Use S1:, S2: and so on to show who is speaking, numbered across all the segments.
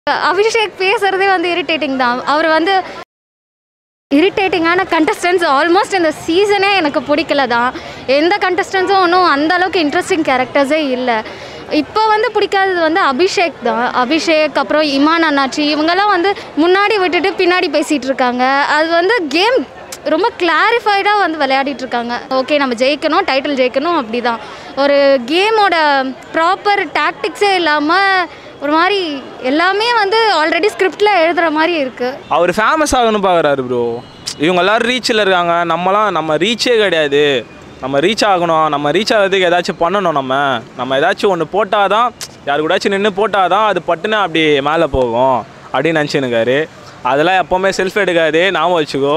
S1: அபிஷேக் பேசுறதே வந்து இரிட்டேட்டிங் தான் அவர் வந்து இரிட்டேட்டிங்கான கண்டஸ்டன்ஸ் ஆல்மோஸ்ட் இந்த சீசனே எனக்கு பிடிக்கல தான் எந்த கண்டஸ்டன்ஸும் ஒன்றும் அந்த அளவுக்கு இன்ட்ரெஸ்டிங் கேரக்டர்ஸே இல்லை இப்போ வந்து பிடிக்காதது வந்து அபிஷேக் தான் அபிஷேக் அப்புறம் இமான் அண்ணாச்சி இவங்கெல்லாம் வந்து முன்னாடி விட்டுட்டு பின்னாடி பேசிகிட்டு இருக்காங்க அது வந்து கேம் ரொம்ப கிளாரிஃபைடாக வந்து விளையாடிட்டு இருக்காங்க ஓகே நம்ம ஜெயிக்கணும் டைட்டில் ஜெயிக்கணும் அப்படி தான் ஒரு கேமோட ப்ராப்பர் டாக்டிக்ஸே இல்லாமல் ஒரு மாதிரி எல்லாமே வந்து ஆல்ரெடி ஸ்கிரிப்டில் எழுதுகிற மாதிரி இருக்குது
S2: அவர் ஃபேமஸ் ஆகணும் பார்க்குறாரு ப்ரோ இவங்க எல்லாரும் ரீச்சில் இருக்காங்க நம்மலாம் நம்ம ரீச்சே கிடையாது நம்ம ரீச் ஆகணும் நம்ம ரீச் ஆகிறதுக்கு ஏதாச்சும் பண்ணணும் நம்ம நம்ம ஏதாச்சும் ஒன்று போட்டால் தான் யாரு கூடாச்சும் நின்று போட்டால் தான் அது பட்டுன்னு அப்படி மேலே போகும் அப்படின்னு நினச்சினுக்காரு அதெல்லாம் எப்போவுமே செல்ஃப் எடுக்காது ஞாபகம் வச்சுக்கோ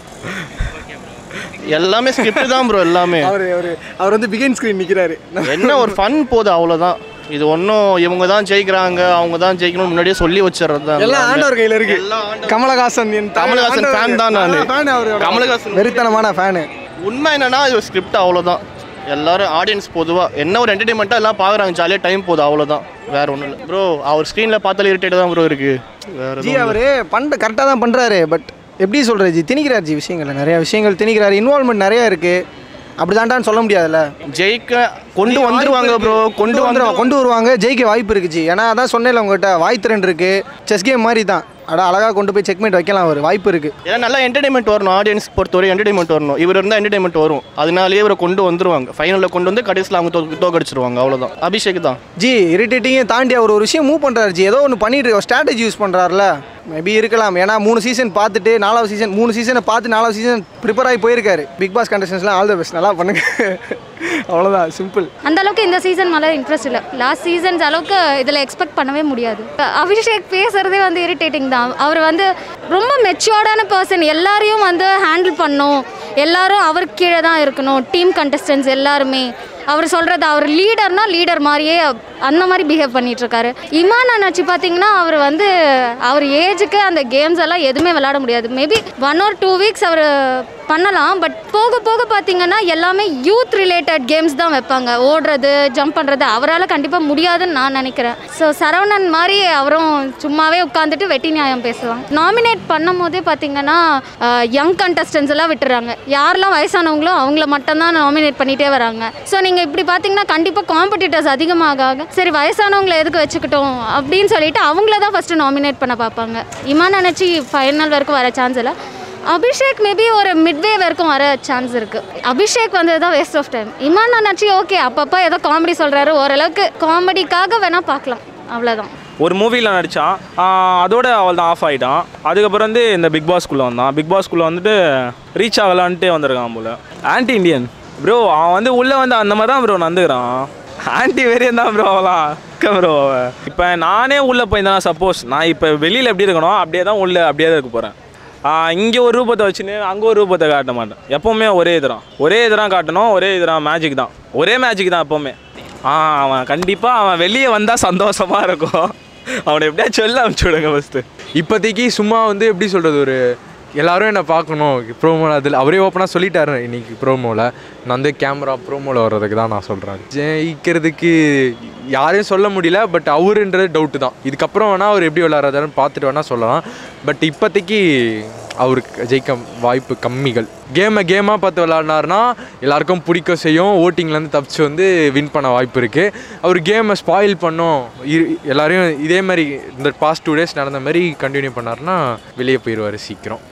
S3: எல்லாமே ஸ்கிரிப்ட் தான் ப்ரோ எல்லாமே
S4: அவர் அவர் அவர் வந்து பிகின் ஸ்க்ரீன் நிற்கிறாரு
S3: என்ன ஒரு ஃபன் போகுது அவ்வளோதான் இது ஒன்றும் இவங்க தான் ஜெயிக்கிறாங்க அவங்க தான் ஜெயிக்கணும்னு முன்னாடியே சொல்லி வச்சிடுறது தான்
S4: எல்லாம்
S3: எல்லாமே.
S4: ஆண்டவர் கையில் இருக்கு கமலஹாசன் என் தாய்
S3: கமலஹாசன்
S4: ஆண்டவர்
S3: fan தான் நானு.
S4: fan அவரோட.
S3: கமலஹாசன்
S4: வெறித்தனமான ஃபேனு
S3: உண்மை என்னன்னா இது ஸ்கிரிப்ட் அவ்வளோதான் எல்லாரும் ஆடியன்ஸ் பொதுவாக என்ன ஒரு என்டர்டைன்மெண்ட்டாக எல்லாம் பார்க்குறாங்க ஜாலியாக டைம் போகுது அவ்வளோதான் வேற ஒன்றும் இல்லை ப்ரோ அவர் ஸ்க்ரீனில் பார்த்தாலே இரிட்டேட் தான் ப்ரோ இருக்கு வேற
S4: ஜி
S3: எதுவும் இல்ல.
S4: அவர் பண்ணுற கரெக்டாக தான் பண்ணுறாரு பட் எப்படி சொல்கிறது ஜி திணிக்கிறார் ஜி விஷயங்கள் நிறைய விஷயங்கள் திணிக்கிறாரு இன்வால்மெண்ட் நிறைய இருக்குது அப்படி தாண்டான்னு சொல்ல முடியாதுல்ல
S3: ஜெயிக்க கொண்டு வந்துருவாங்க ப்ரோ கொண்டு
S4: வந்துருவாங்க
S3: வந்துருவாங்க
S4: கொண்டு வருவாங்க ஜெயிக்க வாய்ப்பு இருக்கு ஜி ஏன்னா அதான் சொன்னேன்ல உங்ககிட்ட வாய் திறன் இருக்கு செஸ் கேம் மாதிரி தான் அட அழகாக கொண்டு போய் செக்மேட் வைக்கலாம் அவர் வாய்ப்பு இருக்கு
S3: ஏன்னா நல்லா என்டர்டைன்மெண்ட் வரணும் ஆடியன்ஸ் பொறுத்தவரை என்டர்டைன்மெண்ட் வரணும் இவர் இருந்தால் என்டர்டைன்மெண்ட் வரும் அதனாலேயே இவரை கொண்டு வந்துருவாங்க ஃபைனலில் கொண்டு வந்து கடைசியில் அவங்க தோ தோக்கடிச்சிருவாங்க அவ்வளோதான் அபிஷேக் தான்
S4: ஜி இரிட்டேட்டிங்கே தாண்டி அவர் ஒரு விஷயம் மூவ் பண்ணுறாரு ஜி ஏதோ ஒன்று பண்ணிட்டு ஸ்ட்ராட்டஜி யூஸ் பண்ணுறாருல மேபி இருக்கலாம் ஏன்னா மூணு சீசன் பார்த்துட்டு நாலாவது சீசன் மூணு சீசனை பார்த்து நாலாவது சீசன் ப்ரிப்பேர் ஆகி போயிருக்காரு பிக் பாஸ் கண்டஸ்டன்ஸ்லாம் ஆல் த பெஸ்ட் நல்லா பண்ணுங்க அவ்வளோதான் சிம்பிள்
S1: அந்த அளவுக்கு இந்த சீசன் மேலே இன்ட்ரெஸ்ட் இல்லை லாஸ்ட் சீசன்ஸ் அளவுக்கு இதில் எக்ஸ்பெக்ட் பண்ணவே முடியாது அபிஷேக் பேசுகிறதே வந்து இரிட்டேட்டிங் தான் அவர் வந்து ரொம்ப மெச்சூர்டான பர்சன் எல்லாரையும் வந்து ஹேண்டில் பண்ணும் எல்லாரும் அவருக்கு கீழே தான் இருக்கணும் டீம் கண்டஸ்டன்ஸ் எல்லாருமே அவர் சொல்கிறது அவர் லீடர்னா லீடர் மாதிரியே அந்த மாதிரி பிஹேவ் பண்ணிட்டு இருக்காரு இமான் அண்ணாச்சி பார்த்தீங்கன்னா அவர் வந்து அவர் ஏஜுக்கு அந்த கேம்ஸ் எல்லாம் எதுவுமே விளையாட முடியாது maybe one or two weeks அவர் பண்ணலாம் பட் போக போக பார்த்தீங்கன்னா எல்லாமே யூத் ரிலேட்டட் கேம்ஸ் தான் வைப்பாங்க ஓடுறது ஜம்ப் பண்ணுறது அவரால் கண்டிப்பாக முடியாதுன்னு நான் நினைக்கிறேன் ஸோ சரவணன் மாதிரி அவரும் சும்மாவே உட்காந்துட்டு வெட்டி நியாயம் பேசுவாங்க நாமினேட் பண்ணும் போதே பார்த்தீங்கன்னா யங் கண்டஸ்டன்ஸ் எல்லாம் விட்டுறாங்க யாரெல்லாம் வயசானவங்களோ அவங்கள மட்டும்தான் நாமினேட் பண்ணிகிட்டே வராங்க ஸோ நீங்கள் இப்படி பார்த்தீங்கன்னா கண்டிப்பாக காம்படிட்டர்ஸ் அதிகமாக ஆக சரி வயசானவங்களை எதுக்கு வச்சுக்கிட்டோம் அப்படின்னு சொல்லிட்டு அவங்கள தான் ஃபஸ்ட்டு நாமினேட் பண்ண பார்ப்பாங்க இமான் நினச்சி ஃபைனல் வரைக்கும் வர சான்ஸ் இல்லை அபிஷேக் மேபி ஒரு மிட்வே வரைக்கும் வர சான்ஸ் இருக்கு அபிஷேக் வந்தது தான் வேஸ்ட் ஆஃப் டைம் இமான் அண்ணாச்சி ஓகே அப்பப்போ ஏதோ காமெடி சொல்றாரு ஓரளவுக்கு காமெடிக்காக வேணா பார்க்கலாம் அவ்வளோதான்
S2: ஒரு மூவியில் நடித்தான் அதோட அவள் தான் ஆஃப் ஆகிட்டான் அதுக்கப்புறம் வந்து இந்த பிக் பாஸ்குள்ளே வந்தான் பிக் பாஸ்குள்ளே வந்துட்டு ரீச் ஆகலான்ட்டு வந்திருக்கான் போல் ஆன்டி இண்டியன் ப்ரோ அவன் வந்து உள்ளே வந்து அந்த மாதிரி தான் ப்ரோ நந்துக்கிறான் ஆன்டி வெறியன் தான் ப்ரோ அவலாம் ப்ரோ இப்போ நானே உள்ளே போயிருந்தேன் சப்போஸ் நான் இப்போ வெளியில் எப்படி இருக்கணும் அப்படியே தான் உள்ளே அப்படியே தான் இருக்க போகிறேன் இங்கே ஒரு ரூபத்தை வச்சுன்னு அங்கே ஒரு ரூபத்தை காட்ட மாட்டேன் எப்போவுமே ஒரே இதுதான் ஒரே இதுதான் காட்டணும் ஒரே இதுதான் மேஜிக் தான் ஒரே மேஜிக் தான் எப்போவுமே ஆ அவன் கண்டிப்பாக அவன் வெளியே வந்தால் சந்தோஷமாக இருக்கும் அவனை எப்படியா சொல்ல அனுப்பிச்சு விடுங்க ஃபஸ்ட்டு
S5: இப்போதைக்கு சும்மா வந்து எப்படி சொல்கிறது ஒரு எல்லாரும் என்னை பார்க்கணும் ப்ரோமோவில் அதில் அவரே ஓப்பனாக சொல்லிட்டாரு இன்னைக்கு ப்ரோமோவில் நான் வந்து கேமரா ப்ரோமோவில் வர்றதுக்கு தான் நான் சொல்கிறேன் ஜெயிக்கிறதுக்கு யாரையும் சொல்ல முடியல பட் அவருன்றது டவுட்டு தான் இதுக்கப்புறம் வேணால் அவர் எப்படி விளாட்றதுன்னு பார்த்துட்டு வேணால் சொல்லலாம் பட் இப்போதைக்கு அவருக்கு ஜெயிக்க வாய்ப்பு கம்மிகள் கேமை கேமாக பார்த்து விளாட்னாருனா எல்லாருக்கும் பிடிக்க செய்யும் ஓட்டிங்லேருந்து தப்பிச்சு வந்து வின் பண்ண வாய்ப்பு இருக்குது அவர் கேமை ஸ்பாயில் பண்ணும் இரு- எல்லாரையும் இதே மாதிரி இந்த பாஸ்ட் டூ டேஸ் நடந்த மாதிரி கண்டினியூ பண்ணாருன்னா வெளியே போயிடுவார் சீக்கிரம்